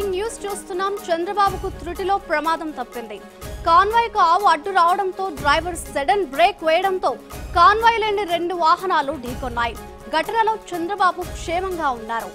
breaking news చూస్తున్నాం చంద్రబాబుకు త్రుటిలో ప్రమాదం తప్పింది కాన్వాయ్ కు ఆవు అడ్డు రావడంతో డ్రైవర్ సడన్ బ్రేక్ వేయడంతో కాన్వాయ్ లేని రెండు వాహనాలు ఢీకొన్నాయి ఘటనలో చంద్రబాబు క్షేమంగా ఉన్నారు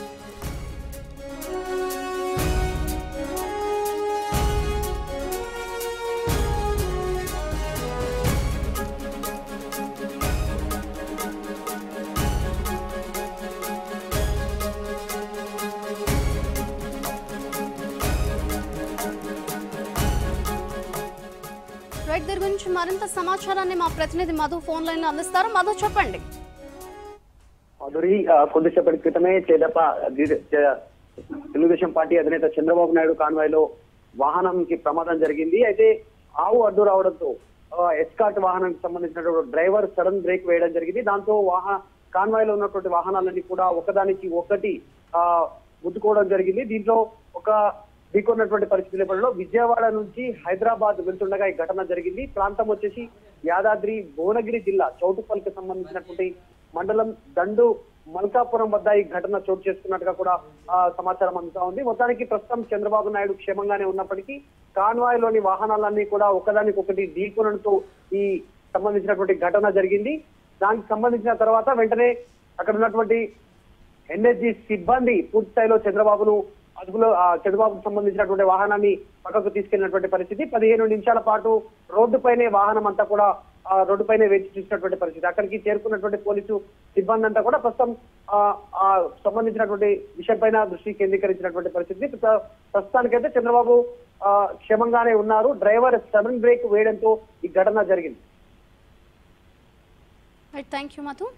రైట్ దీని గురించి మరింత సమాచారాన్ని మా ప్రతినిధి మధు ఫోన్ లైన్ లో అందిస్తారు మధు చెప్పండి మాధురి ఆ, కొద్దిసేపటి క్రితమే చేదప్ప ది- చే- తెలుగుదేశం పార్టీ అధినేత చంద్రబాబు నాయుడు కాన్వాయ్ లో వాహనంకి ప్రమాదం జరిగింది అయితే ఆవు అడ్డు రావడంతో ఆ, ఎస్కాట్ వాహనానికి సంబంధించినటువంటి డ్రైవర్ సడన్ బ్రేక్ వేయడం జరిగింది దాంతో వాహ కాన్వాయ్ లో ఉన్నటువంటి వాహనాలన్నీ కూడా ఒకదానికి ఒకటి ఆ గుద్దుకోవడం జరిగింది దీంట్లో ఒక ఢీకొన్నటువంటి పరిస్థితి నేపథ్యంలో విజయవాడ నుంచి హైదరాబాద్ వెళ్తుండగా ఈ ఘటన జరిగింది ప్రాంతం వచ్చేసి యాదాద్రి భువనగిరి జిల్లా చౌటుపల్లికి సంబంధించినటువంటి మండలం దండు మల్కాపురం వద్ద ఈ ఘటన చోటు చేసుకున్నట్టుగా కూడా ఆ, సమాచారం అందుతా ఉంది మొత్తానికి ప్రస్తుతం చంద్రబాబు నాయుడు క్షేమంగానే ఉన్నప్పటికీ కాన్వాయ్ లోని వాహనాలన్నీ కూడా ఒకదానికొకటి ఢీకొనడంతో ఈ సంబంధించినటువంటి ఘటన జరిగింది దానికి సంబంధించిన తర్వాత వెంటనే అక్కడ ఉన్నటువంటి ఎన్ఎస్జి సిబ్బంది పూర్తి స్థాయిలో చంద్రబాబును అదుపులో ఆ, చంద్రబాబుకు సంబంధించినటువంటి వాహనాన్ని పక్కకు తీసుకెళ్లినటువంటి పరిస్థితి పదిహేను నిమిషాల పాటు రోడ్డుపైనే వాహనం అంతా కూడా ఆ, రోడ్డుపైనే వేచి చూసినటువంటి పరిస్థితి అక్కడికి చేరుకున్నటువంటి పోలీసు సిబ్బంది అంతా కూడా ప్రస్తుతం ఆ, ఆ సంబంధించినటువంటి విషయం పైన దృష్టి కేంద్రీకరించినటువంటి పరిస్థితి ప్రస్తుత- ప్రస్తుతానికైతే చంద్రబాబు ఆ, క్షేమంగానే ఉన్నారు డ్రైవర్ సడన్ బ్రేక్ వేయడంతో ఈ ఘటన జరిగింది right thank you Madhu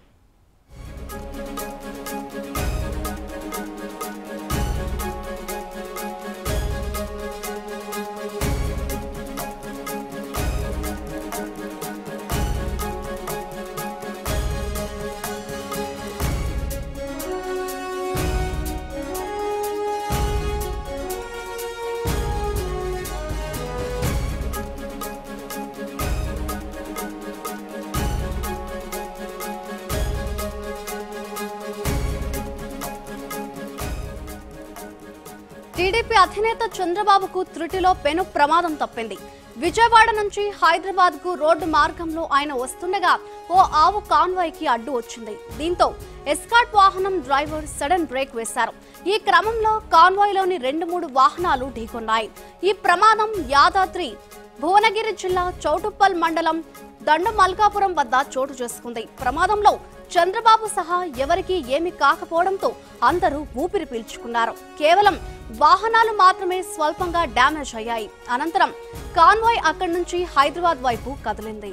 TDP అధినేత చంద్రబాబుకు త్రుటిలో పెను ప్రమాదం తప్పింది విజయవాడ నుంచి హైదరాబాద్ కు రోడ్డు మార్గంలో ఆయన వస్తుండగా ఓ ఆవు కాన్వాయ్ కి అడ్డు వచ్చింది దీంతో ఎస్కాట్ వాహనం డ్రైవర్ సడన్ బ్రేక్ వేశారు ఈ క్రమంలో కాన్వాయ్ లోని రెండు మూడు వాహనాలు ఢీకొన్నాయి ఈ ప్రమాదం యాదాద్రి భువనగిరి జిల్లా చౌటుప్పల్ మండలం దండు మల్కాపురం వద్ద చోటు చేసుకుంది ప్రమాదంలో చంద్రబాబు సహా ఎవరికీ ఏమీ కాకపోవడంతో అందరూ ఊపిరి పీల్చుకున్నారు కేవలం వాహనాలు మాత్రమే స్వల్పంగా డ్యామేజ్ అయ్యాయి అనంతరం కాన్వాయ్ అక్కడి నుంచి హైదరాబాద్ వైపు కదిలింది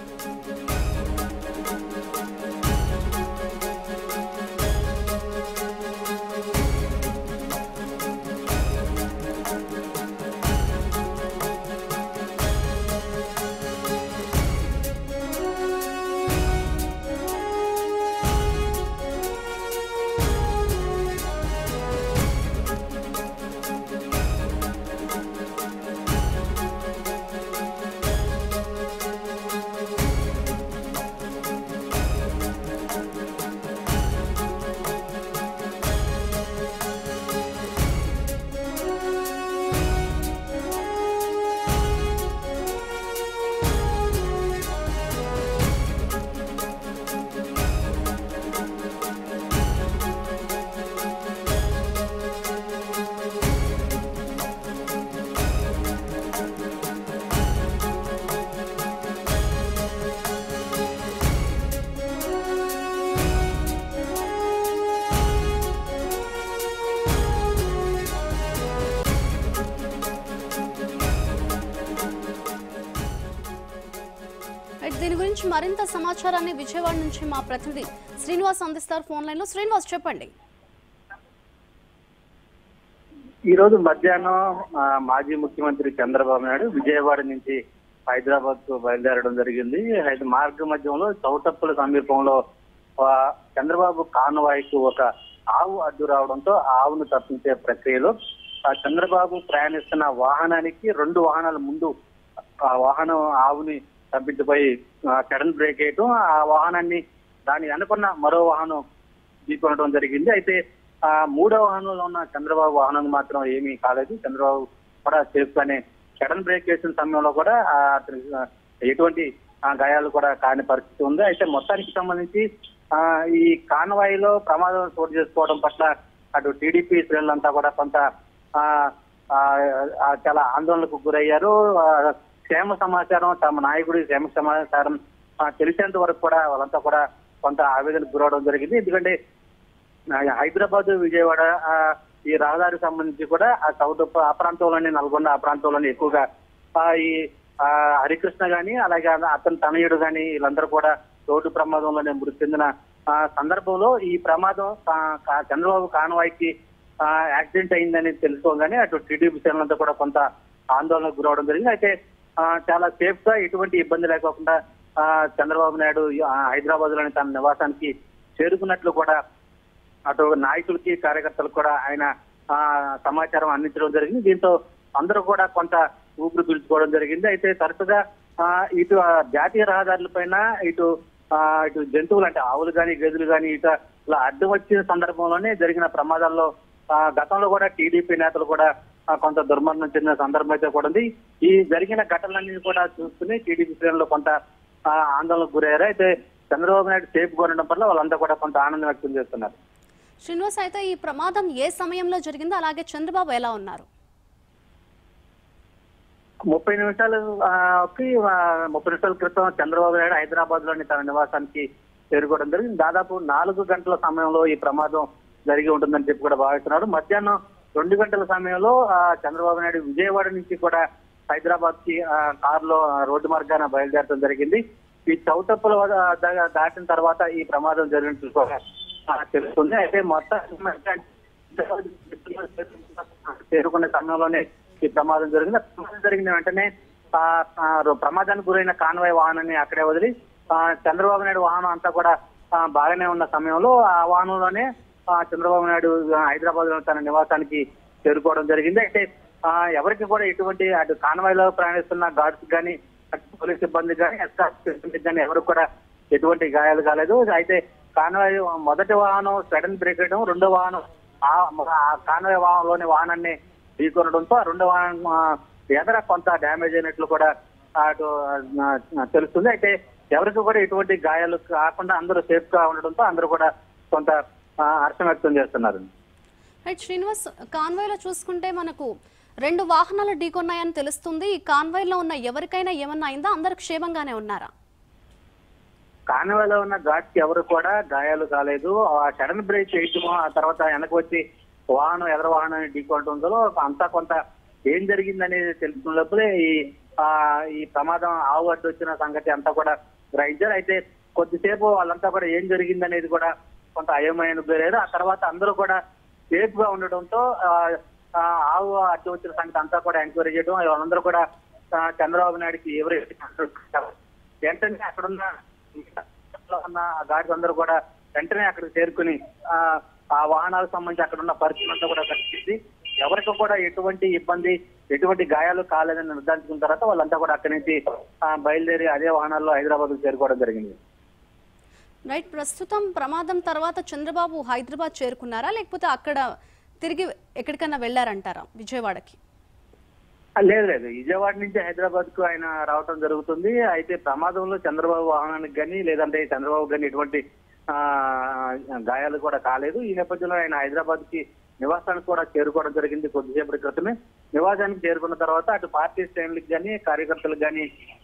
రైట్, దీని గురించి మరింత సమాచారాన్ని విజయవాడ నుంచి మా ప్రతినిధి శ్రీనివాస్ అందిస్తారు ఫోన్ లైన్ లో శ్రీనివాస్ చెప్పండి ఈ రోజు మధ్యాహ్నం ఆ, మాజీ ముఖ్యమంత్రి చంద్రబాబు నాయుడు విజయవాడ నుంచి హైదరాబాద్ కు బయలుదేరడం జరిగింది అయితే మార్గ మధ్యంలో చౌటప్పుల సమీపంలో ఆ, చంద్రబాబు కాన్వాయ్కు ఒక ఆవు అడ్డు రావడంతో ఆ ఆవును తప్పించే ప్రక్రియలో ఆ చంద్రబాబు ప్రయాణిస్తున్న వాహనానికి రెండు వాహనాల ముందు ఆ వాహనం ఆవుని తప్పించిపోయి సడన్ బ్రేక్ వేయటం ఆ వాహనాన్ని దాని అనుకున్న మరో వాహనం ఢీకొనడం జరిగింది అయితే ఆ మూడో వాహనంలో ఉన్న చంద్రబాబు వాహనం మాత్రం ఏమీ కాలేదు చంద్రబాబు కూడా సేఫ్ గానే సడన్ బ్రేక్ చేసిన సమయంలో కూడా ఆ, అతనికి ఆ, ఎటువంటి ఆ, గాయాలు కూడా కాని పరిస్థితి ఉంది అయితే మొత్తానికి సంబంధించి ఆ, ఈ కాన్వాయిలో ప్రమాదం చోటు చేసుకోవడం పట్ల అటు టీడీపీ శ్రేణులంతా కూడా కొంత ఆ, ఆ, ఆ, చాలా ఆందోళనకు గురయ్యారు ఆ, క్షేమ సమాచారం తమ నాయకుడి క్షేమ సమాచారం ఆ, తెలిసేంత వరకు కూడా వాళ్ళంతా కూడా కొంత ఆవేదనకు గురవడం జరిగింది ఎందుకంటే ఆ, హైదరాబాద్ విజయవాడ ఆ, ఈ రహదారికి సంబంధించి కూడా ఆ సౌత్ ఆ ప్రాంతంలోని నల్గొండ ఆ ప్రాంతంలోని ఎక్కువగా ఆ, ఈ ఆ, హరికృష్ణ గాని అలాగే అతని తనయుడు గాని వీళ్ళందరూ కూడా రోడ్డు ప్రమాదంలోనే మృతి చెందిన ఆ, సందర్భంలో ఈ ప్రమాదం కా- కా- చంద్రబాబు కాన్వాయ్కి ఆ, యాక్సిడెంట్ అయిందని తెలుసుకోగానే అటు టీడీపీ శ్రేణులంతా కూడా కొంత ఆందోళనకు గురవడం జరిగింది అయితే ఆ, చాలా సేఫ్ గా ఎటువంటి ఇబ్బంది లేకోకుండా ఆ, చంద్రబాబు నాయుడు హైదరాబాద్ లోని తన నివాసానికి చేరుకున్నట్లు కూడా అటు నాయకులకి కార్యకర్తలకు కూడా ఆయన ఆ, సమాచారం అందించడం జరిగింది దీంతో అందరూ కూడా కొంత ఊపిరి పీల్చుకోవడం జరిగింది అయితే తరచుగా ఆ, ఇటు ఆ, జాతీయ రహదారుల పైన ఇటు ఆ, ఇటు జంతువులు అంటే ఆవులు కానీ గదులు కానీ ఇట ఇలా అడ్డు వచ్చిన సందర్భంలోనే జరిగిన ప్రమాదాల్లో ఆ, గతంలో కూడా టీడీపీ నేతలు కూడా ఆ, కొంత దుర్మరణం చెందిన సందర్భం అయితే కూడా ఉంది ఈ జరిగిన ఘటనలన్నీ కూడా చూసుకుని టీడీపీ శ్రేణులు కొంత ఆ, ఆందోళనకు గురయ్యారు అయితే చంద్రబాబు నాయుడు సేఫ్ ఉండడం వల్ల వాళ్ళంతా కూడా కొంత ఆనందం వ్యక్తం చేస్తున్నారు శ్రీనివాస్ అయితే ఈ ప్రమాదం ఏ సమయంలో జరిగిందో అలాగే చంద్రబాబు ఎలా ఉన్నారు ముప్పై నిమిషాలు ఆ, కి, ఆ, ముప్పై నిమిషాల క్రితం చంద్రబాబు నాయుడు హైదరాబాద్ లోని తన నివాసానికి చేరుకోవడం జరిగింది దాదాపు నాలుగు గంటల సమయంలో ఈ ప్రమాదం జరిగి ఉంటుందని చెప్పి కూడా భావిస్తున్నారు మధ్యాహ్నం రెండు గంటల సమయంలో ఆ, చంద్రబాబు నాయుడు విజయవాడ నుంచి కూడా హైదరాబాద్ కి కారులో రోడ్డు మార్గాన బయలుదేరడం జరిగింది ఈ చౌటప్పుల వద్ద దా- దాటిన తర్వాత ఈ ప్రమాదం జరిగినట్లు కూడా ఆ, తెలుస్తుంది అయితే మొత్తం చేరుకునే సమయంలోనే ఈ ప్రమాదం జరిగింది ఆ ప్రమాదం జరిగిన వెంటనే ఆ, ఆ, రో- ప్రమాదానికి గురైన కాన్వాయ్ వాహనాన్ని అక్కడే వదిలి ఆ, చంద్రబాబు నాయుడు వాహనం అంతా కూడా ఆ, బాగానే ఉన్న సమయంలో ఆ వాహనంలోనే ఆ, చంద్రబాబు నాయుడు హైదరాబాద్ లో తన నివాసానికి చేరుకోవడం జరిగింది అయితే ఆ, ఎవరికి కూడా ఎటువంటి అటు కాన్వాయ్ లో ప్రయాణిస్తున్న గార్డ్స్ కానీ అటు పోలీస్ సిబ్బంది కానీ ఎస్కార్ట్ సిబ్బందికి కానీ ఎవరికి కూడా ఎటువంటి గాయాలు కాలేదు అయితే కాన్వాయ్ మొదటి వాహనం సడన్ బ్రేక్ వేయడం రెండో వాహనం ఆ ఆ కాన్వాయ్ వాహనంలోని వాహనాన్ని ఢీకొనడంతో ఆ రెండో వాహనం ఆ, ఎదర కొంత డ్యామేజ్ అయినట్లు కూడా అటు ఆ, తెలుస్తుంది అయితే ఎవరికి కూడా ఎటువంటి గాయాలు కాకుండా అందరూ సేఫ్ గా ఉండడంతో అందరూ కూడా కొంత ఆ, హర్షం వ్యక్తం చేస్తున్నారు రైట్ శ్రీనివాస్ కాన్వాయ్లో చూసుకుంటే మనకు రెండు వాహనాలు ఢీకొన్నాయని తెలుస్తుంది ఈ కాన్వాయ్లో ఉన్న ఎవరికైనా ఏమన్నా అయిందా అందరు క్షేమంగానే ఉన్నారా కాన్వాయ్లో ఉన్న ఘాట్ కి ఎవరు కూడా గాయాలు కాలేదు ఆ సడన్ బ్రేక్ చేయటము ఆ తర్వాత వెనక వచ్చి వాహనం ఎదర వాహనాన్ని ఢీకొనడంలో అంతా కొంత ఏం జరిగిందనేది తెలుసుకున్నప్పుడే ఈ ఆ ఈ ప్రమాదం ఆవు అడ్డు వచ్చిన సంగతి అంతా కూడా గ్రహించారు అయితే కొద్దిసేపు వాళ్ళంతా కూడా ఏం జరిగిందనేది కూడా కొంత అయోమయానికి గురయ్యారు ఆ తర్వాత అందరూ కూడా సేఫ్ గా ఉండడంతో ఆ, ఆ, ఆవు అడ్డు వచ్చిన సంగతి అంతా కూడా ఎంక్వైరీ చేయడం వాళ్ళందరూ కూడా ఆ, చంద్రబాబు నాయుడుకి ఎవరు వెంటనే అక్కడున్న లో ఉన్న గాడిద అందరూ కూడా వెంటనే అక్కడికి చేరుకుని ఆ ఆ వాహనాలకు సంబంధించి అక్కడ ఉన్న పరిస్థితి అంతా కూడా కనిపించింది ఎవరికి కూడా ఎటువంటి ఇబ్బంది ఎటువంటి గాయాలు కాలేదని నిర్ధారించుకున్న తర్వాత వాళ్ళంతా కూడా అక్కడి నుంచి ఆ, బయలుదేరి అదే వాహనాల్లో హైదరాబాద్ చేరుకోవడం జరిగింది రైట్ ప్రస్తుతం ప్రమాదం తర్వాత చంద్రబాబు హైదరాబాద్ చేరుకున్నారా లేకపోతే అక్కడ తిరిగి ఎక్కడికైనా వెళ్ళారంటారా విజయవాడకి ఆ, లేదు లేదు విజయవాడ నుంచి హైదరాబాద్ కు ఆయన రావటం జరుగుతుంది అయితే ప్రమాదంలో చంద్రబాబు వాహనానికి కానీ లేదంటే చంద్రబాబు కానీ ఎటువంటి ఆ, గాయాలు కూడా కాలేదు ఈ నేపథ్యంలో ఆయన హైదరాబాద్ కి నివాసానికి కూడా చేరుకోవడం జరిగింది కొద్దిసేపటి క్రితమే నివాసానికి చేరుకున్న తర్వాత అటు పార్టీ శ్రేణులకు కానీ కార్యకర్తలకు కానీ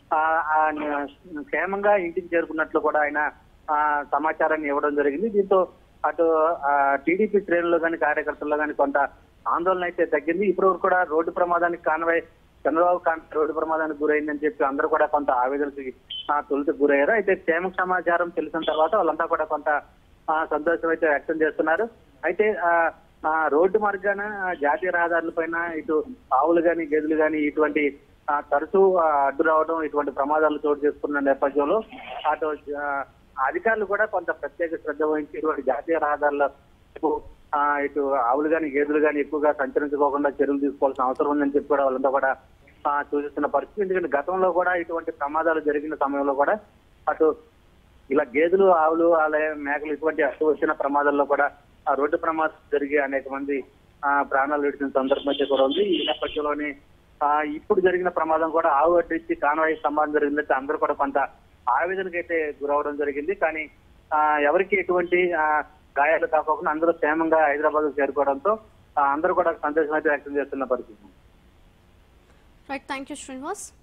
క్షేమంగా ఇంటికి చేరుకున్నట్లు కూడా ఆయన ఆ, సమాచారాన్ని ఇవ్వడం జరిగింది దీంతో అటు టీడీపీ శ్రేణులు కానీ కార్యకర్తల్లో కానీ కొంత ఆందోళన అయితే తగ్గింది ఇప్పుడు కూడా రోడ్డు ప్రమాదానికి కానవై చంద్రబాబు కాన్ రోడ్డు ప్రమాదానికి గురైందని చెప్పి అందరూ కూడా కొంత ఆవేదనకి ఆ, తొలుత గురయ్యారు అయితే క్షేమ సమాచారం తెలిసిన తర్వాత వాళ్ళంతా కూడా కొంత ఆ, సంతోషం అయితే వ్యక్తం చేస్తున్నారు అయితే ఆ, ఆ, రోడ్డు మార్గాన ఆ, జాతీయ రహదారుల పైన ఇటు ఆవులు గాని గేదెలు గాని ఇటువంటి ఆ, తరచూ ఆ, అడ్డు రావడం ఇటువంటి ప్రమాదాలు చోటు చేసుకున్న నేపథ్యంలో అటు ఆ, అధికారులు కూడా కొంత ప్రత్యేక శ్రద్ధ వహించి ఇటువంటి జాతీయ రహదారుల వైపు, ఆ, ఇటు ఆవులు గాని గేదెలు గాని ఎక్కువగా సంచరించుకోకుండా చర్యలు తీసుకోవాల్సిన అవసరం ఉందని చెప్పి కూడా వాళ్ళంతా కూడా ఆ, సూచిస్తున్న పరిస్థితి ఎందుకంటే గతంలో కూడా ఇటువంటి ప్రమాదాలు జరిగిన సమయంలో కూడా అటు ఇలా గేదెలు ఆవులు అలాగే మేకలు ఇటువంటి అడ్డు వచ్చిన ప్రమాదాల్లో కూడా ఆ రోడ్డు ప్రమాదం జరిగి అనేక మంది ఆ, ప్రాణాలు విడిచిన సందర్భం అయితే కూడా ఉంది ఈ నేపథ్యంలోనే ఆ, ఇప్పుడు జరిగిన ప్రమాదం కూడా ఆవు అడ్డించి కాన్వాయి సంబంధం జరిగిందంటే అందరూ కూడా కొంత ఆవేదనకి అయితే గురవడం జరిగింది కానీ ఆ, ఎవరికి ఎటువంటి ఆ, గాయాలు కాకుండా అందరూ క్షేమంగా హైదరాబాద్ చేరుకోవడంతో ఆ, అందరూ కూడా సంతోషం అయితే వ్యక్తం చేస్తున్న పరిస్థితి రైట్ థ్యాంక్ యూ శ్రీనివాస్